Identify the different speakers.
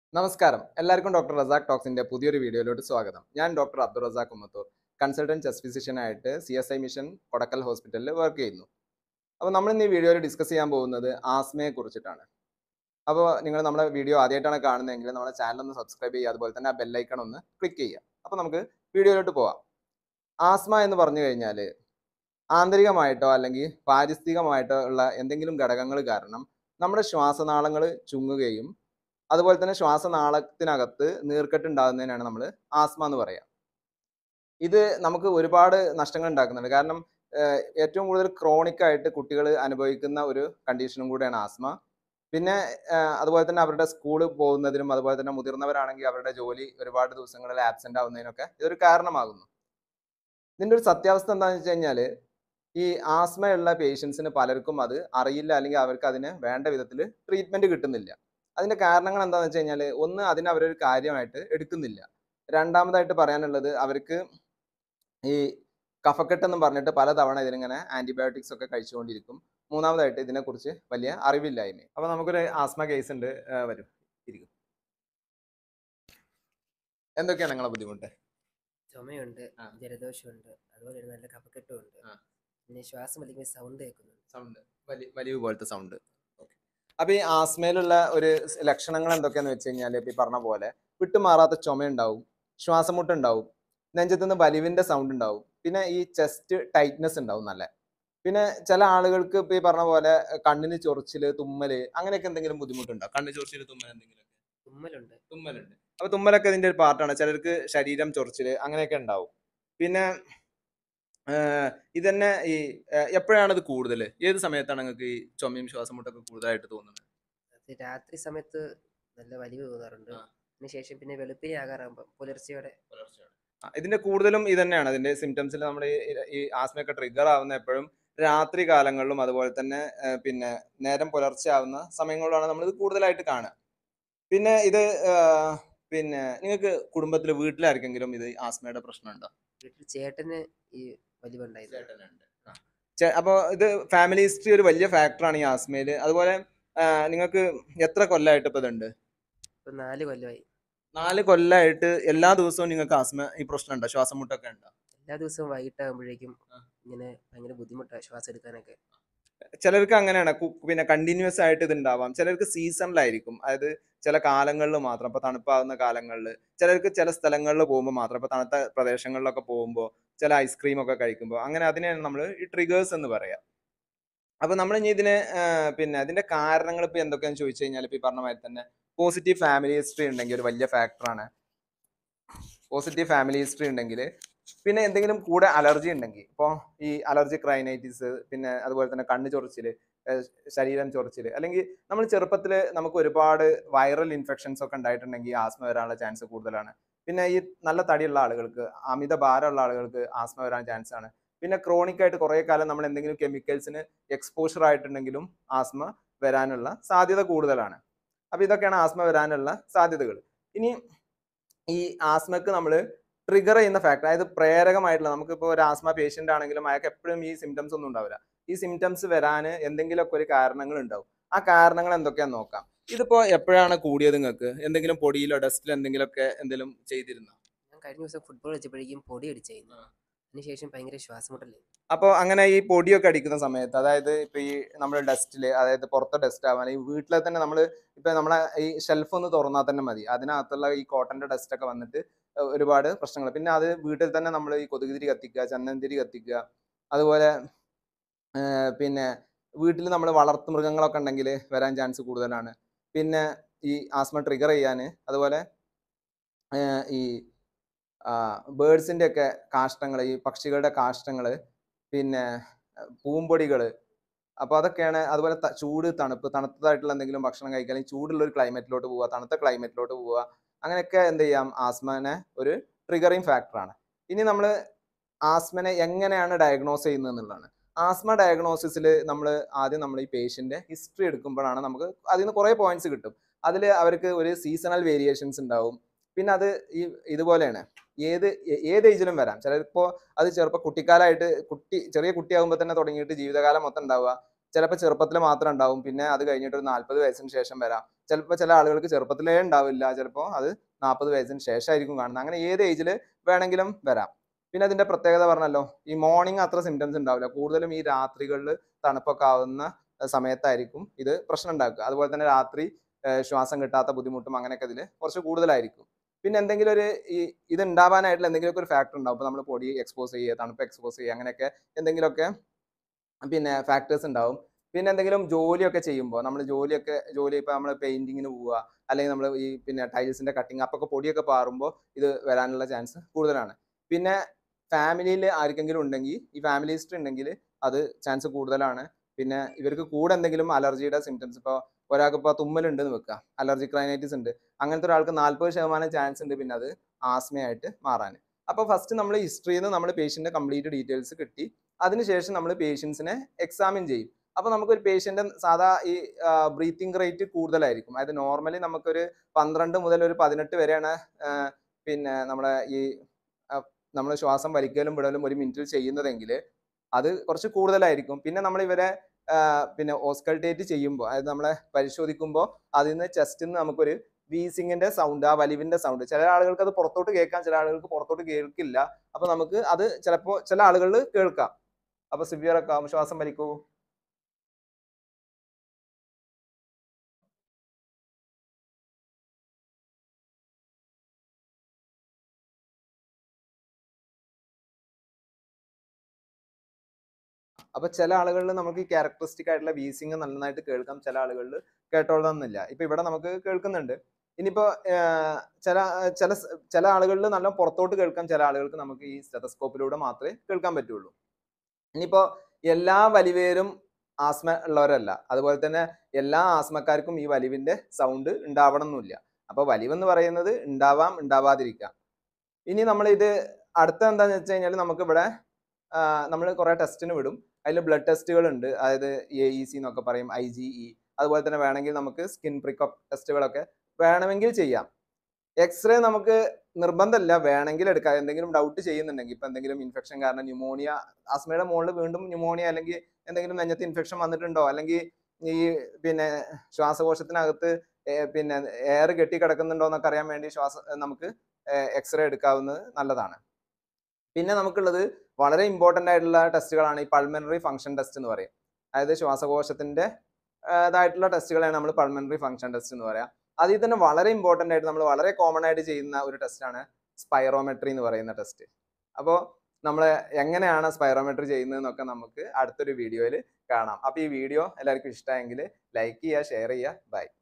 Speaker 1: നമസ്കാരം എല്ലാവർക്കും ഡോക്ടർ റസാഖ് ടോക്സിന്റെ പുതിയൊരു വീഡിയോയിലോട്ട് സ്വാഗതം ഞാൻ doctor Abdul Razak Ummathur consultant chest physician ആയിട്ട് C S I mission Kodakkal ഹോസ്പിറ്റലിൽ വർക്ക് ചെയ്യുന്നു അപ്പോൾ നമ്മൾ ഇന്ന് ഈ വീഡിയോയിൽ ഡിസ്കസ് ചെയ്യാൻ പോകുന്നത് ആസ്മയെ കുറിച്ചിട്ടാണ് അപ്പോൾ നിങ്ങൾ നമ്മുടെ വീഡിയോ ആദ്യമായിട്ടാണ് കാണുന്നതെങ്കിൽ നമ്മുടെ ചാനൽ ഒന്ന് സബ്സ്ക്രൈബ് ചെയ്യുക അതുപോലെ തന്നെ ആ ബെല്ലൈക്കൺ ഒന്ന് ക്ലിക്ക് ചെയ്യുക അപ്പോൾ നമുക്ക് വീഡിയോയിലോട്ട് പോവാം ആസ്മ എന്ന് പറഞ്ഞു കഴിഞ്ഞാൽ ആന്തരികമായിട്ടോ അല്ലെങ്കിൽ പാരിസ്ഥിതികമായിട്ടോ ഉള്ള എന്തെങ്കിലും ഘടകങ്ങൾ കാരണം നമ്മുടെ ശ്വാസനാളങ്ങൾ ചുങ്ങുകയും അതുപോലെ തന്നെ ശ്വാസനാളത്തിനകത്ത് നീർക്കെട്ട് ഉണ്ടാകുന്നതിനാണ് നമ്മൾ ആസ്മ എന്ന് പറയുക ഇത് നമുക്ക് ഒരുപാട് നഷ്ടങ്ങൾ ഉണ്ടാക്കുന്നുണ്ട് കാരണം ഏഹ്, ഏറ്റവും കൂടുതൽ ക്രോണിക് ആയിട്ട് കുട്ടികൾ അനുഭവിക്കുന്ന ഒരു കണ്ടീഷനും കൂടെയാണ് ആസ്മ പിന്നെ ഏഹ്, അതുപോലെ തന്നെ അവരുടെ സ്കൂളിൽ പോകുന്നതിനും അതുപോലെ തന്നെ മുതിർന്നവരാണെങ്കിൽ അവരുടെ ജോലി ഒരുപാട് ദിവസങ്ങളിൽ ആബ്സെന്റ് ആവുന്നതിനൊക്കെ ഇതൊരു കാരണമാകുന്നു ഇതിന്റെ ഒരു സത്യാവസ്ഥ എന്താണെന്ന് വെച്ച് കഴിഞ്ഞാൽ ഈ ആസ്മയുള്ള പേഷ്യൻസിന് പലർക്കും അത് അറിയില്ല അല്ലെങ്കിൽ അവർക്ക് അതിന് വേണ്ട വിധത്തിൽ ട്രീറ്റ്മെന്റ് കിട്ടുന്നില്ല അതിന്റെ കാരണങ്ങൾ എന്താണെന്ന് വെച്ച് കഴിഞ്ഞാൽ ഒന്ന് അതിനെ അവരൊരു കാര്യമായിട്ട് എടുക്കുന്നില്ല രണ്ടാമതായിട്ട് പറയാനുള്ളത് അവർക്ക് ഈ കഫക്കെട്ട് എന്ന് പറഞ്ഞിട്ട് പലതവണ ഇതിനിങ്ങനെ ആന്റിബയോട്ടിക്സ് ഒക്കെ കഴിച്ചുകൊണ്ടിരിക്കും മൂന്നാമതായിട്ട് ഇതിനെക്കുറിച്ച് വലിയ അറിവില്ലായ്മ അപ്പൊ നമുക്കൊരു ആസ്മ കേസ് ഉണ്ട് ആ, വരൂ ഇരിക്കും എന്തൊക്കെയാണ് നിങ്ങളെ ബുദ്ധിമുട്ട്
Speaker 2: ചുമയുണ്ട്
Speaker 1: ആ.
Speaker 2: ജലദോഷമുണ്ട് അതുപോലെ തന്നെ നല്ല കഫക്കെട്ടുമുണ്ട്
Speaker 1: ആ.
Speaker 2: പിന്നെ ശ്വാസം വലിക്കുമ്പോൾ സൗണ്ട് കേൾക്കുന്നുണ്ട്
Speaker 1: സൗണ്ട് വലിയ പോലത്തെ സൗണ്ട് അപ്പൊ ഈ ആസ്മയിലുള്ള ഒരു സ് ലക്ഷണങ്ങൾ എന്തൊക്കെയാന്ന് വെച്ച് കഴിഞ്ഞാൽ ഇപ്പൊ ഈ പറഞ്ഞ പോലെ വിട്ടുമാറാത്ത ചുമ ഉണ്ടാവും ശ്വാസമുട്ട് ഉണ്ടാവും നെഞ്ചത്തു നിന്ന് വലിവിന്റെ സൗണ്ട് ഉണ്ടാവും പിന്നെ ഈ ചെസ്റ്റ് ടൈറ്റ്നെസ് ഉണ്ടാവും നല്ല പിന്നെ ചില ആളുകൾക്ക് ഇപ്പൊ ഈ പറഞ്ഞ പോലെ കണ്ണിന് ചൊറിച്ചില് തുമ്മല് അങ്ങനെയൊക്കെ എന്തെങ്കിലും ബുദ്ധിമുട്ടുണ്ടോ കണ്ണ് ചൊറിച്ചില് തുമ്മൽ എന്തെങ്കിലും
Speaker 2: തുമ്മലുണ്ട്
Speaker 1: തുമ്മലുണ്ട് അപ്പൊ തുമ്മലൊക്കെ ഇതിന്റെ ഒരു പാർട്ടാണ് ചിലർക്ക് ശരീരം ചൊറിച്ചില് അങ്ങനെയൊക്കെ ഉണ്ടാവും പിന്നെ ആഹ് ഇതന്നെ ഈ ആഹ് എപ്പോഴാണ് ഇത് കൂടുതൽ ഏത് സമയത്താണ് നിങ്ങൾക്ക് ഈ ചുമയും ശ്വാസം മുട്ടൊക്കെ കൂടുതലായിട്ട് തോന്നുന്നത്
Speaker 2: അത് രാത്രി സമയത്ത് നല്ല വലിവ് തോന്നാറുണ്ട്
Speaker 1: ആ.
Speaker 2: അതിനുശേഷം പിന്നെ വെളുപ്പിനെ ആകാറാകുമ്പോൾ പുലർച്ചയോടെ
Speaker 1: ആ, ഇതിന്റെ കൂടുതലും ഇത് തന്നെയാണ് ഇതിന്റെ സിംറ്റംസിൽ നമ്മൾ ഈ ആസ്മയൊക്കെ ട്രിഗർ ആവുന്ന എപ്പോഴും രാത്രി കാലങ്ങളിലും അതുപോലെ തന്നെ ആഹ് പിന്നെ നേരം പുലർച്ചെ ആവുന്ന സമയങ്ങളിലാണ് നമ്മൾ ഇത് കൂടുതലായിട്ട് കാണുക പിന്നെ ഇത് ആഹ് പിന്നെ നിങ്ങൾക്ക് കുടുംബത്തിൽ വീട്ടിലാർക്കെങ്കിലും ഇത് ആസ്മയുടെ പ്രശ്നമുണ്ടോ
Speaker 2: വീട്ടിൽ ചേട്ടന് ഈ വലിവുണ്ടായിരുന്നു
Speaker 1: ചെ- അപ്പൊ ഇത് ഫാമിലി ഹിസ്റ്ററി ഒരു വലിയ ഫാക്ടറാണ് ഈ ആസ്മയില് അതുപോലെ ആ, നിങ്ങൾക്ക് എത്ര കൊല്ലമായിട്ട് ഇപ്പൊ ഇതുണ്ട്
Speaker 2: ഇപ്പൊ നാല് കൊല്ലമായി
Speaker 1: നാല് കൊല്ലമായിട്ട് എല്ലാ ദിവസവും നിങ്ങൾക്ക് ആസ്മ ഈ പ്രശ്നം ഉണ്ടോ ശ്വാസം മുട്ടൊക്കെ ഉണ്ടോ
Speaker 2: എല്ലാ ദിവസവും വൈകിട്ടാകുമ്പോഴേക്കും
Speaker 1: ആ.
Speaker 2: ഇങ്ങനെ ഭയങ്കര ബുദ്ധിമുട്ടാണ് ശ്വാസം എടുക്കാനൊക്കെ
Speaker 1: ചിലർക്ക് അങ്ങനെയാണ് കു- പിന്നെ കണ്ടിന്യൂസ് ആയിട്ട് ഇത് ഉണ്ടാവാം ചിലർക്ക് സീസണിലായിരിക്കും അതായത് ചില കാലങ്ങളിൽ മാത്രം ഇപ്പൊ തണുപ്പാവുന്ന കാലങ്ങളിൽ ചിലർക്ക് ചില സ്ഥലങ്ങളിൽ പോകുമ്പോൾ മാത്രം ഇപ്പൊ തണുത്ത പ്രദേശങ്ങളിലൊക്കെ പോകുമ്പോൾ ചില ഐസ്ക്രീം ഒക്കെ കഴിക്കുമ്പോൾ അങ്ങനെ അതിനെയാണ് നമ്മൾ ഈ ട്രിഗേഴ്സ് എന്ന് പറയാം അപ്പൊ നമ്മൾ ഇനി ഇതിന് ആ, പിന്നെ അതിന്റെ കാരണങ്ങൾ ഇപ്പൊ എന്തൊക്കെയാന്ന് ചോദിച്ചു കഴിഞ്ഞാൽ ഇപ്പൊ ഈ പറഞ്ഞ മാതിരി തന്നെ പോസിറ്റീവ് ഫാമിലി ഹിസ്റ്ററി ഉണ്ടെങ്കിൽ ഒരു വലിയ ഫാക്ടറാണ് പോസിറ്റീവ് ഫാമിലി ഹിസ്റ്ററി ഉണ്ടെങ്കിൽ പിന്നെ എന്തെങ്കിലും കൂടെ അലർജി ഉണ്ടെങ്കിൽ ഇപ്പോൾ ഈ അലർജി ക്രൈനൈറ്റിസ് പിന്നെ അതുപോലെ തന്നെ കണ്ണ് ചൊറിച്ചില് ഏഹ് ശരീരം ചൊറിച്ചില് അല്ലെങ്കിൽ നമ്മൾ ചെറുപ്പത്തിൽ നമുക്ക് ഒരുപാട് വൈറൽ ഇൻഫെക്ഷൻസ് ഒക്കെ ഉണ്ടായിട്ടുണ്ടെങ്കിൽ ആസ്മ വരാനുള്ള ചാൻസ് കൂടുതലാണ് പിന്നെ ഈ നല്ല തടിയുള്ള ആളുകൾക്ക് അമിത ഭാരമുള്ള ആളുകൾക്ക് ആസ്മ വരാൻ ചാൻസ് ആണ് പിന്നെ ക്രോണിക് ആയിട്ട് കുറേ കാലം നമ്മൾ എന്തെങ്കിലും കെമിക്കൽസിന് എക്സ്പോഷർ ആയിട്ടുണ്ടെങ്കിലും ആസ്മ വരാനുള്ള സാധ്യത കൂടുതലാണ് അപ്പൊ ഇതൊക്കെയാണ് ആസ്മ വരാനുള്ള സാധ്യതകൾ ഇനി ഈ ആസ്മക്ക് നമ്മൾ ട്രിഗർ ചെയ്യുന്ന ഫാക്ടർ അതായത് പ്രേരകമായിട്ടുള്ള നമുക്കിപ്പോൾ ഒരു ആസ്മ പേഷ്യന്റ് ആണെങ്കിലും അയാൾക്ക് എപ്പോഴും ഈ സിംറ്റംസ് ഒന്നും ഉണ്ടാവില്ല ഈ സിംറ്റംസ് വരാൻ എന്തെങ്കിലുമൊക്കെ ഒരു കാരണങ്ങൾ ഉണ്ടാവും ആ കാരണങ്ങൾ എന്തൊക്കെയാന്ന് നോക്കാം ഇതിപ്പോ എപ്പോഴാണ് കൂടിയത് നിങ്ങൾക്ക് എന്തെങ്കിലും പൊടിയിലോ ഡസ്റ്റിലോ എന്തെങ്കിലുമൊക്കെ എന്തെങ്കിലും ചെയ്തിരുന്നോ
Speaker 2: ഞാൻ കഴിഞ്ഞ ദിവസം ഫുട്ബോൾ വെച്ചപ്പോഴേക്കും പൊടി അടിച്ചായിരുന്നു
Speaker 1: ആ.
Speaker 2: അതിനുശേഷം ഭയങ്കര ശ്വാസമുട്ടല്ലേ
Speaker 1: അപ്പോൾ അങ്ങനെ ഈ പൊടിയൊക്കെ അടിക്കുന്ന സമയത്ത് അതായത് ഇപ്പൊ ഈ നമ്മുടെ ഡസ്റ്റില് അതായത് പുറത്തെ ഡസ്റ്റ് ആവാൻ ഈ വീട്ടിലെ തന്നെ നമ്മൾ ഇപ്പൊ നമ്മളെ ഈ ഷെൽഫ് ഒന്ന് തുറന്നാൽ തന്നെ മതി അതിനകത്തുള്ള ഈ കോട്ടന്റെ ഡസ്റ്റ് ഒക്കെ വന്നിട്ട് ഏഹ് ഒരുപാട് പ്രശ്നങ്ങൾ പിന്നെ അത് വീട്ടിൽ തന്നെ നമ്മൾ ഈ കൊതുകുതിരി കത്തിക്കുക ചന്ദനത്തിരി കത്തിക്കുക അതുപോലെ ഏഹ് പിന്നെ വീട്ടിൽ നമ്മൾ വളർത്തു മൃഗങ്ങളൊക്കെ ഉണ്ടെങ്കിൽ വരാൻ ചാൻസ് കൂടുതലാണ് പിന്നെ ഈ ആസ്മ ട്രിഗർ ചെയ്യാൻ അതുപോലെ ഏഹ് ഈ ബേഡ്സിന്റെ ഒക്കെ കാഷ്ടങ്ങൾ ഈ പക്ഷികളുടെ കാഷ്ടങ്ങൾ പിന്നെ പൂമ്പൊടികൾ അപ്പൊ അതൊക്കെയാണ് അതുപോലെ ത- ചൂട് തണുപ്പ് തണുത്തതായിട്ടുള്ള എന്തെങ്കിലും ഭക്ഷണം കഴിക്കുക അല്ലെങ്കിൽ ചൂടുള്ള ഒരു ക്ലൈമറ്റിലോട്ട് പോവുക തണുത്ത ക്ലൈമറ്റിലോട്ട് പോവുക അങ്ങനെയൊക്കെ എന്ത് ചെയ്യാം ആസ്മനെ ഒരു ട്രിഗറിങ് ഫാക്ടറാണ് ഇനി നമ്മൾ ആസ്മനെ എങ്ങനെയാണ് ഡയഗ്നോസ് ചെയ്യുന്നത് എന്നുള്ളതാണ് ആസ്മ ഡയഗ്നോസിസിൽ നമ്മൾ ആദ്യം നമ്മൾ ഈ പേഷ്യന്റെ ഹിസ്റ്ററി എടുക്കുമ്പോഴാണ് നമുക്ക് അതിൽ നിന്ന് കുറേ പോയിന്റ്സ് കിട്ടും അതിൽ അവർക്ക് ഒരു സീസണൽ വേരിയേഷൻസ് ഉണ്ടാവും പിന്നെ അത് ഈ ഇതുപോലെയാണ് ഏത് ഏ- ഏത് ഏജിലും വരാം ചിലപ്പോൾ അത് ചെറുപ്പം കുട്ടിക്കാലമായിട്ട് കുട്ടി ചെറിയ കുട്ടിയാകുമ്പോൾ തന്നെ തുടങ്ങിയിട്ട് ജീവിതകാലം മൊത്തം ഉണ്ടാവുക ചിലപ്പോൾ ചെറുപ്പത്തിൽ മാത്രം ഉണ്ടാവും പിന്നെ അത് കഴിഞ്ഞിട്ട് ഒരു നാല്പത് വയസ്സിന് ശേഷം വരാം ചിലപ്പോൾ ചില ആളുകൾക്ക് ചെറുപ്പത്തിലേ ഉണ്ടാവില്ല ചിലപ്പോൾ അത് നാൽപ്പത് വയസ്സിന് ശേഷമായിരിക്കും കാണുന്നത് അങ്ങനെ ഏത് ഏജിൽ വേണമെങ്കിലും വരാം പിന്നെ അതിന്റെ പ്രത്യേകത പറഞ്ഞല്ലോ ഈ മോർണിംഗ് അത്ര സിംറ്റംസ് ഉണ്ടാവില്ല കൂടുതലും ഈ രാത്രികളിൽ തണുപ്പൊക്കെ ആവുന്ന സമയത്തായിരിക്കും ഇത് പ്രശ്നം ഉണ്ടാക്കുക അതുപോലെ തന്നെ രാത്രി ഏഹ് ശ്വാസം കിട്ടാത്ത ബുദ്ധിമുട്ടും അങ്ങനെയൊക്കെ ഇതിൽ കുറച്ച് കൂടുതലായിരിക്കും പിന്നെ എന്തെങ്കിലും ഒരു ഈ ഇത് ഉണ്ടാവാനായിട്ടുള്ള എന്തെങ്കിലുമൊക്കെ ഒരു ഫാക്ടർ ഉണ്ടാവും ഇപ്പോൾ നമ്മൾ പൊടി എക്സ്പോസ് ചെയ്യുക തണുപ്പ് എക്സ്പോസ് ചെയ്യുക അങ്ങനെയൊക്കെ എന്തെങ്കിലുമൊക്കെ പിന്നെ ഫാക്ടേഴ്സ് ഉണ്ടാവും പിന്നെ എന്തെങ്കിലും ജോലിയൊക്കെ ചെയ്യുമ്പോൾ നമ്മൾ ജോലിയൊക്കെ ജോലി ഇപ്പോൾ നമ്മൾ പെയിന്റിങ്ങിന് പോവുക അല്ലെങ്കിൽ നമ്മൾ ഈ പിന്നെ ടൈൽസിന്റെ കട്ടിങ് അപ്പൊക്കെ പൊടിയൊക്കെ പാറുമ്പോൾ ഇത് വരാനുള്ള ചാൻസ് കൂടുതലാണ് പിന്നെ ഫാമിലിയിൽ ആർക്കെങ്കിലും ഉണ്ടെങ്കിൽ ഈ ഫാമിലി ഹിസ്റ്ററി ഉണ്ടെങ്കിൽ അത് ചാൻസ് കൂടുതലാണ് പിന്നെ ഇവർക്ക് കൂടെ എന്തെങ്കിലും അലർജിയുടെ സിംറ്റംസ് ഇപ്പോൾ ഒരാൾക്ക് ഇപ്പോൾ തുമ്മലുണ്ട് എന്ന് വെക്കുക അലർജിക് റൈനൈറ്റിസ് ഉണ്ട് അങ്ങനത്തെ ഒരാൾക്ക് നാൽപ്പത് ശതമാനം ചാൻസ് ഉണ്ട് പിന്നെ അത് ആസ്മയായിട്ട് മാറാൻ അപ്പോൾ ഫസ്റ്റ് നമ്മൾ ഹിസ്റ്ററിയിൽ നിന്ന് നമ്മൾ പേഷ്യൻ്റെ കംപ്ലീറ്റ് ഡീറ്റെയിൽസ് കിട്ടി അതിനുശേഷം നമ്മൾ പേഷ്യൻസിനെ എക്സാമിൻ ചെയ്യും അപ്പോൾ നമുക്കൊരു പേഷ്യൻ്റെ സാധാ ഈ ബ്രീത്തിങ് റേറ്റ് കൂടുതലായിരിക്കും അതായത് നോർമലി നമുക്കൊരു പന്ത്രണ്ട് മുതൽ ഒരു പതിനെട്ട് വരെയാണ് ആ, പിന്നെ നമ്മുടെ ഈ നമ്മൾ ശ്വാസം വലിക്കലും വിടലും ഒരു മിനിറ്റിൽ ചെയ്യുന്നതെങ്കിൽ അത് കുറച്ച് കൂടുതലായിരിക്കും പിന്നെ നമ്മൾ ഇവരെ ആ, പിന്നെ ഓസ്കൾട്ടേറ്റ് ചെയ്യുമ്പോൾ അതായത് നമ്മളെ പരിശോധിക്കുമ്പോൾ അതിൽ നിന്ന് ചെസ്റ്റിൽ നിന്ന് നമുക്കൊരു വീസിങ്ങിന്റെ സൗണ്ട് ആ വലിവിന്റെ സൗണ്ട് ചില ആളുകൾക്ക് അത് പുറത്തോട്ട് കേൾക്കാം ചില ആളുകൾക്ക് പുറത്തോട്ട് കേൾക്കില്ല അപ്പൊ നമുക്ക് അത് ചിലപ്പോൾ ചില ആളുകളിൽ കേൾക്കാം അപ്പൊ സിവിയർ ഒക്കെ ആവും ശ്വാസം വലിക്കൂ അപ്പൊ ചില ആളുകളിൽ നമുക്ക് ക്യാരക്ടറിസ്റ്റിക് ആയിട്ടുള്ള വീസിങ് നന്നായിട്ട് കേൾക്കാം ചില ആളുകളിൽ കേട്ടോളണമെന്നില്ല ഇപ്പൊ ഇവിടെ നമുക്ക് കേൾക്കുന്നുണ്ട് ഇനിയിപ്പോ ആഹ്, ചില ചില സ് ചില ആളുകളിൽ നല്ല പുറത്തോട്ട് കേൾക്കാം ചില ആളുകൾക്ക് നമുക്ക് ഈ സ്റ്റെതസ്കോപ്പിലൂടെ മാത്രമേ കേൾക്കാൻ പറ്റുള്ളൂ ഇനിയിപ്പോ എല്ലാ വലിവേരും ആസ്മ ഉള്ളവരല്ല അതുപോലെ തന്നെ എല്ലാ ആസ്മക്കാർക്കും ഈ വലിവിന്റെ സൗണ്ട് ഉണ്ടാവണം എന്നില്ല അപ്പൊ വലിവെന്ന് പറയുന്നത് ഉണ്ടാവാം ഉണ്ടാവാതിരിക്കാം ഇനി നമ്മൾ ഇത് അടുത്ത എന്താന്ന് വെച്ച് കഴിഞ്ഞാൽ നമുക്ക് ഇവിടെ നമ്മൾ കുറെ ടെസ്റ്റിന് വിടും അതിൽ ബ്ലഡ് ടെസ്റ്റുകൾ ഉണ്ട് അതായത് എ ഇ സി എന്നൊക്കെ പറയും ഐ ജി ഇ അതുപോലെ തന്നെ വേണമെങ്കിൽ നമുക്ക് സ്കിൻ പ്രിക്കപ്പ് ടെസ്റ്റുകളൊക്കെ വേണമെങ്കിൽ ചെയ്യാം എക്സ്റേ നമുക്ക് നിർബന്ധമല്ല വേണമെങ്കിൽ എടുക്കാം എന്തെങ്കിലും ഡൗട്ട് ചെയ്യുന്നുണ്ടെങ്കിൽ ഇപ്പൊ എന്തെങ്കിലും ഇൻഫെക്ഷൻ കാരണം ന്യൂമോണിയ ആസ്മയുടെ മുകളിൽ വീണ്ടും ന്യൂമോണിയ അല്ലെങ്കിൽ എന്തെങ്കിലും നെഞ്ഞത്ത് ഇൻഫെക്ഷൻ വന്നിട്ടുണ്ടോ അല്ലെങ്കിൽ ഈ പിന്നെ ശ്വാസകോശത്തിനകത്ത് ഏർ പിന്നെ എയർ കെട്ടി കിടക്കുന്നുണ്ടോ എന്നൊക്കെ അറിയാൻ വേണ്ടി ശ്വാസ നമുക്ക് എക്സ്റേ എടുക്കാവുന്നത് നല്ലതാണ് പിന്നെ നമുക്കുള്ളത് വളരെ ഇമ്പോർട്ടൻ്റ് ആയിട്ടുള്ള ടെസ്റ്റുകളാണ് ഈ പൾമനറി ഫംഗ്ഷൻ ടെസ്റ്റ് എന്ന് പറയും അതായത് ശ്വാസകോശത്തിന്റെ ആ, ഇതായിട്ടുള്ള ടെസ്റ്റുകളാണ് നമ്മൾ പൾമനറി ഫംഗ്ഷൻ ടെസ്റ്റ് എന്ന് പറയാം അതിൽ തന്നെ വളരെ ഇമ്പോർട്ടൻ്റ് ആയിട്ട് നമ്മൾ വളരെ കോമൺ ആയിട്ട് ചെയ്യുന്ന ഒരു ടെസ്റ്റാണ് സ്പൈറോമെട്രി എന്ന് പറയുന്ന ടെസ്റ്റ് അപ്പോൾ നമ്മൾ എങ്ങനെയാണ് സ്പൈറോമെട്രി ചെയ്യുന്നതെന്നൊക്കെ നമുക്ക് അടുത്തൊരു വീഡിയോയിൽ കാണാം അപ്പോൾ ഈ വീഡിയോ എല്ലാവർക്കും ഇഷ്ടമായെങ്കിൽ ലൈക്ക് ചെയ്യുക ഷെയർ ചെയ്യുക ബൈ